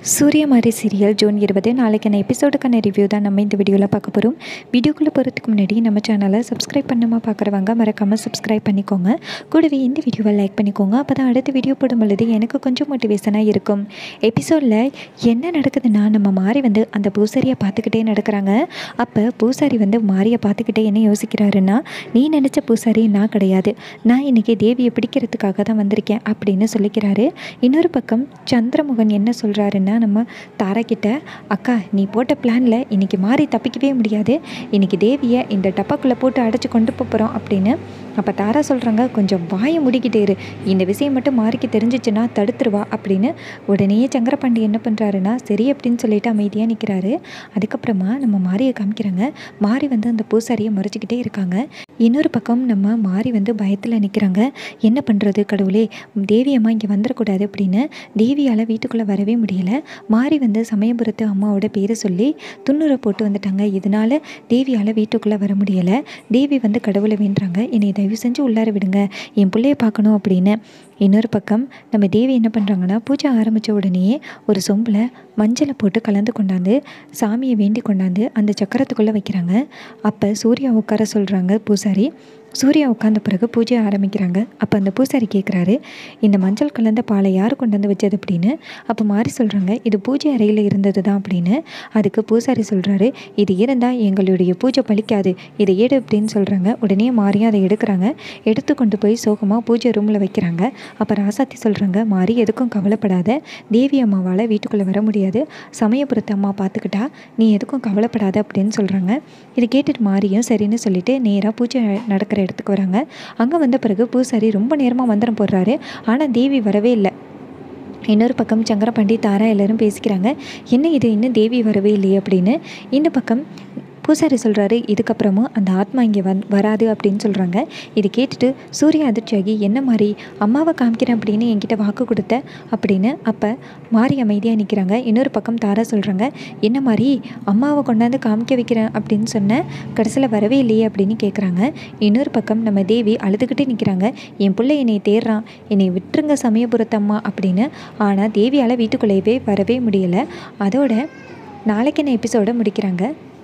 சூரியமாரி serial June இருபது நாளைக்கான எபிசோடுக்கான review தான் நம்ம இந்த வீடியோவில் பார்க்க போகிறோம் வீடியோக்குள்ளே போகிறதுக்கு முன்னாடி நம்ம சேனலை சப்ஸ்கிரைப் பண்ணாமல் பார்க்குறவங்க மறக்காமல் சப்ஸ்கிரைப் பண்ணிக்கோங்க கூடவே இந்த வீடியோவை லைக் பண்ணிக்கோங்க அப்போ தான் அடுத்த வீடியோ போடும் பொழுது எனக்கு கொஞ்சம் மோட்டிவேஷனாக இருக்கும் எபிசோடில் என்ன நடக்குதுன்னா நம்ம மாறி வந்து அந்த பூசாரியை பார்த்துக்கிட்டே நடக்கிறாங்க அப்போ பூசாரி வந்து மாரியை பார்த்துக்கிட்டே என்ன யோசிக்கிறாருன்னா நீ நினச்ச பூசாரி நான் கிடையாது நான் இன்றைக்கி தேவியை பிடிக்கிறதுக்காக தான் வந்திருக்கேன் அப்படின்னு சொல்லிக்கிறாரு இன்னொரு பக்கம் சந்திரமுகன் என்ன சொல்கிறாருன்னா நம்ம தாரா கிட்ட அக்கா நீ போட்ட பிளானில் இன்றைக்கி மாறி தப்பிக்கவே முடியாது இன்றைக்கி தேவியை இந்த டப்பாக்குள்ளே போட்டு அடைச்சி கொண்டு போகிறோம் அப்படின்னு அப்போ தாரா சொல்கிறாங்க கொஞ்சம் வாயை முடிக்கிட்டே இரு இந்த விஷயம் மட்டும் மாறிக்கு தெரிஞ்சிச்சுன்னா தடுத்துருவா அப்படின்னு உடனே சங்கரபாண்டி என்ன பண்ணுறாருன்னா சரி அப்படின்னு சொல்லிட்டு அமைதியாக நிற்கிறாரு அதுக்கப்புறமா நம்ம மாரியை காமிக்கிறாங்க மாறி வந்து அந்த பூசாரியை மறைச்சிக்கிட்டே இருக்காங்க இன்னொரு பக்கம் நம்ம மாறி வந்து பயத்தில் நிற்கிறாங்க என்ன பண்ணுறது கடவுளே தேவி அம்மா இங்கே வந்துடக்கூடாது அப்படின்னு தேவியால் வீட்டுக்குள்ளே வரவே முடியலை மாறி வந்து சமயபுரத்து அம்மாவோட பேரை சொல்லி துண்ணுரை போட்டு வந்துட்டாங்க இதனால் தேவியால் வீட்டுக்குள்ளே வர முடியலை தேவி வந்து கடவுளை வேண்டுறாங்க என்னை தயவு செஞ்சு உள்ளார விடுங்க என் பிள்ளைய பார்க்கணும் அப்படின்னு இன்னொரு பக்கம் நம்ம தேவி என்ன பண்ணுறாங்கன்னா பூஜை ஆரம்பித்த உடனேயே ஒரு சொம்பில் மஞ்சளை போட்டு கலந்து கொண்டாந்து சாமியை வேண்டி கொண்டாந்து அந்த சக்கரத்துக்குள்ளே வைக்கிறாங்க அப்போ சூர்யா உட்கார சொல்கிறாங்க பூசாரி சூர்யா உட்காந்த பிறகு பூஜை ஆரம்பிக்கிறாங்க அப்போ அந்த பூசாரி கேட்குறாரு இந்த மஞ்சள் கலந்த பாலை யார் கொண்டு வந்து வச்சது அப்படின்னு அப்போ மாறி சொல்கிறாங்க இது பூஜை அறையில் இருந்தது தான் அப்படின்னு அதுக்கு பூசாரி சொல்கிறாரு இது இருந்தால் எங்களுடைய பூஜை பலிக்காது இதை எடு அப்படின்னு சொல்கிறாங்க உடனே மாறியும் அதை எடுக்கிறாங்க எடுத்து கொண்டு போய் சோகமாக பூஜை ரூமில் வைக்கிறாங்க அப்போ ராசாத்தி சொல்கிறாங்க மாறி எதுக்கும் கவலைப்படாத தேவி அம்மாவால் வீட்டுக்குள்ளே வர முடியாது சமயபுரத்து அம்மா பார்த்துக்கிட்டா நீ எதுக்கும் கவலைப்படாத அப்படின்னு சொல்கிறாங்க இது கேட்டுட்டு மாறியும் சரின்னு சொல்லிட்டு நேராக பூஜை நடக்கிற இடத்துக்கு வராங்க அங்கே வந்த பிறகு பூசாரி ரொம்ப நேரமாக மந்திரம் போடுறாரு ஆனால் தேவி வரவே இல்லை இன்னொரு பக்கம் சங்கரபாண்டி தாரா எல்லாரும் பேசிக்கிறாங்க என்ன இது இன்னும் தேவி வரவே இல்லையே அப்படின்னு இந்த பக்கம் பூசாரி சொல்கிறாரு இதுக்கப்புறமும் அந்த ஆத்மா இங்கே வந் வராது அப்படின்னு சொல்கிறாங்க இது கேட்டுட்டு சூரிய அதிர்ச்சியாகி என்ன மாதிரி அம்மாவை காமிக்கிறேன் அப்படின்னு என்கிட்ட வாக்கு கொடுத்த அப்படின்னு அப்போ மாறி அமைதியாக நிற்கிறாங்க இன்னொரு பக்கம் தாரா சொல்கிறாங்க என்ன மாதிரி அம்மாவை கொண்டாந்து காமிக்க வைக்கிறேன் அப்படின்னு சொன்னேன் கடைசியில் வரவே இல்லையே அப்படின்னு கேட்குறாங்க இன்னொரு பக்கம் நம்ம தேவி அழுதுகிட்டே நிற்கிறாங்க என் பிள்ளை என்னை தேடுறான் என்னை விட்டுருங்க சமயபுரத்தம்மா அப்படின்னு ஆனால் தேவியால் வீட்டுக்குள்ளேயே வரவே முடியலை அதோட நாளைக்கு என்ன எபிசோட முடிக்கிறாங்க